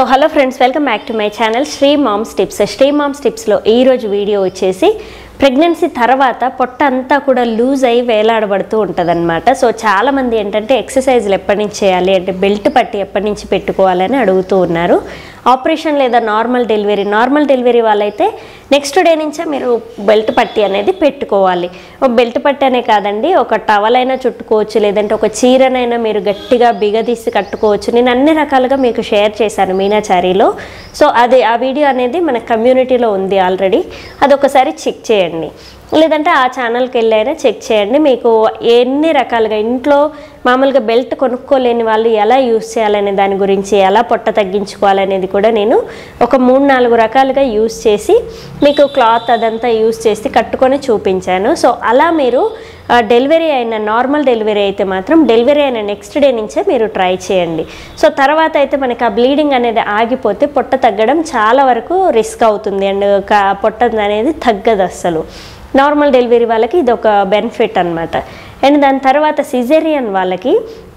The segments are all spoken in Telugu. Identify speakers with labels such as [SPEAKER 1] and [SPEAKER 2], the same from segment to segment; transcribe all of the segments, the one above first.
[SPEAKER 1] so hello friends welcome back to my channel Sri moms tips Sri moms టిప్స్లో ఈరోజు వీడియో వచ్చేసి ప్రెగ్నెన్సీ తర్వాత పొట్ట అంతా కూడా లూజ్ అయ్యి వేలాడబడుతూ ఉంటుందన్నమాట సో చాలామంది ఏంటంటే ఎక్సర్సైజ్లు ఎప్పటి నుంచి చేయాలి అంటే బెల్ట్ పట్టి ఎప్పటి నుంచి పెట్టుకోవాలని అడుగుతూ ఉన్నారు ఆపరేషన్ లేదా నార్మల్ డెలివరీ నార్మల్ డెలివరీ వాళ్ళైతే నెక్స్ట్ డే నుంచే మీరు బెల్ట్ పట్టి అనేది పెట్టుకోవాలి ఒక బెల్ట్ పట్టి అనే కాదండి ఒక టవల్ అయినా చుట్టుకోవచ్చు లేదంటే ఒక చీరనైనా మీరు గట్టిగా బిగదీసి కట్టుకోవచ్చు నేను అన్ని రకాలుగా మీకు షేర్ చేశాను మీనాచారిలో సో అది ఆ వీడియో అనేది మన కమ్యూనిటీలో ఉంది ఆల్రెడీ అది ఒకసారి చెక్ చేయండి లేదంటే ఆ ఛానల్కి వెళ్ళైనా చెక్ చేయండి మీకు ఎన్ని రకాలుగా ఇంట్లో మామూలుగా బెల్ట్ కొనుక్కోలేని వాళ్ళు ఎలా యూస్ చేయాలనే దాని గురించి ఎలా పొట్ట తగ్గించుకోవాలనేది కూడా నేను ఒక మూడు నాలుగు రకాలుగా యూస్ చేసి మీకు క్లాత్ అదంతా యూస్ చేసి కట్టుకొని చూపించాను సో అలా మీరు ఆ, డెలివరీ అయిన నార్మల్ డెలివరీ అయితే మాత్రం డెలివరీ అయిన నెక్స్ట్ డే నుంచే మీరు ట్రై చేయండి సో తర్వాత అయితే మనకి ఆ బ్లీడింగ్ అనేది ఆగిపోతే పొట్ట తగ్గడం చాలా వరకు రిస్క్ అవుతుంది అండ్ క- పొట్ట అనేది తగ్గదు అస్సలు నార్మల్ డెలివరీ వాళ్ళకి ఇది ఒక బెనిఫిట్ అనమాట అండ్ దాని తర్వాత సిజేరియన్ వాళ్ళకి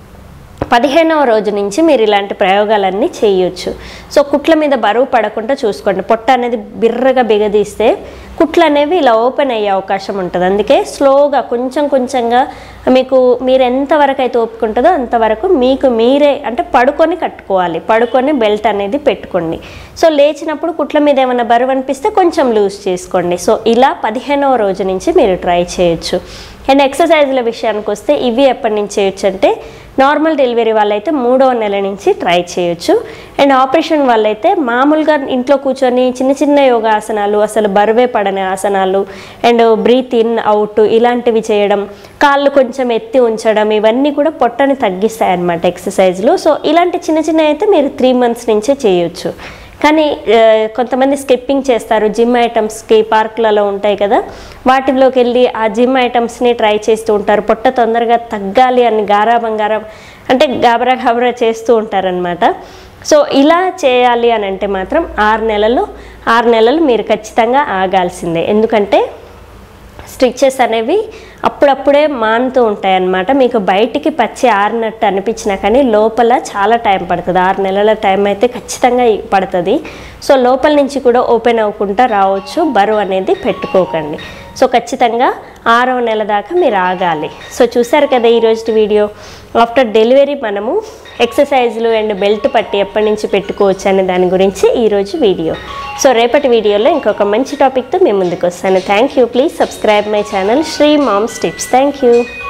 [SPEAKER 1] పదిహేనవ రోజు నుంచి మీరు ఇలాంటి ప్రయోగాలన్నీ చేయొచ్చు సో కుట్ల మీద బరువు పడకుండా చూసుకోండి పొట్ట అనేది బిర్రగా బిగదీస్తే కుట్లు అనేవి ఇలా ఓపెన్ అయ్యే అవకాశం ఉంటుంది అందుకే స్లోగా కొంచెం కొంచెంగా మీకు మీరు ఎంతవరకు అయితే ఒప్పుకుంటుందో అంతవరకు మీకు మీరే అంటే పడుకొని కట్టుకోవాలి పడుకొని బెల్ట్ అనేది పెట్టుకోండి సో లేచినప్పుడు కుట్ల మీద ఏమైనా బరువు అనిపిస్తే కొంచెం లూజ్ చేసుకోండి సో ఇలా పదిహేనవ రోజు నుంచి మీరు ట్రై చేయొచ్చు అండ్ ఎక్సర్సైజ్ల విషయానికి వస్తే ఇవి ఎప్పటి నుంచి చేయొచ్చు అంటే నార్మల్ డెలివరీ వాళ్ళైతే మూడవ నెల నుంచి ట్రై చేయొచ్చు అండ్ ఆపరేషన్ వాళ్ళైతే మామూలుగా ఇంట్లో కూర్చొని చిన్న చిన్న యోగాసనాలు అసలు బరువే పడని ఆసనాలు అండ్ బ్రీత్ ఇన్ అవుట్ ఇలాంటివి చేయడం కాళ్ళు కొంచెం ఎత్తి ఉంచడం ఇవన్నీ కూడా పొట్టని తగ్గిస్తాయి అన్నమాట ఎక్సర్సైజ్లు సో ఇలాంటి చిన్న చిన్న అయితే మీరు త్రీ మంత్స్ నుంచే చేయొచ్చు కానీ ఆ, కొంతమంది స్కిప్పింగ్ చేస్తారు జిమ్ ఐటమ్స్కి పార్కులలో ఉంటాయి కదా వాటిలోకి వెళ్ళి ఆ జిమ్ ఐటమ్స్ని ట్రై చేస్తూ ఉంటారు పొట్ట తొందరగా తగ్గాలి అని గారాబం గారా అంటే గాబరా గాబరా చేస్తూ ఉంటారనమాట సో ఇలా చేయాలి అని అంటే మాత్రం ఆరు నెలలు ఆరు నెలలు మీరు ఖచ్చితంగా ఆగాల్సిందే ఎందుకంటే స్టిచెస్ అనేవి అప్పుడప్పుడే మానుతూ ఉంటాయి అన్నమాట మీకు బయటికి పచ్చి ఆరినట్టు అనిపించినా కానీ లోపల చాలా టైం పడుతుంది ఆరు నెలల టైం అయితే ఖచ్చితంగా పడుతుంది సో లోపల నుంచి కూడా ఓపెన్ అవ్వకుండా రావచ్చు బరువు అనేది పెట్టుకోకండి సో ఖచ్చితంగా ఆరవ నెల దాకా మీరు ఆగాలి సో చూసారు కదా ఈరోజు వీడియో ఆఫ్టర్ డెలివరీ మనము ఎక్సర్సైజ్లు అండ్ బెల్ట్ పట్టి ఎప్పటి నుంచి పెట్టుకోవచ్చు అనే దాని గురించి ఈరోజు వీడియో సో రేపటి వీడియోలో ఇంకొక మంచి టాపిక్తో మేము ముందుకు వస్తాను thank you please subscribe my channel Sri moms tips thank you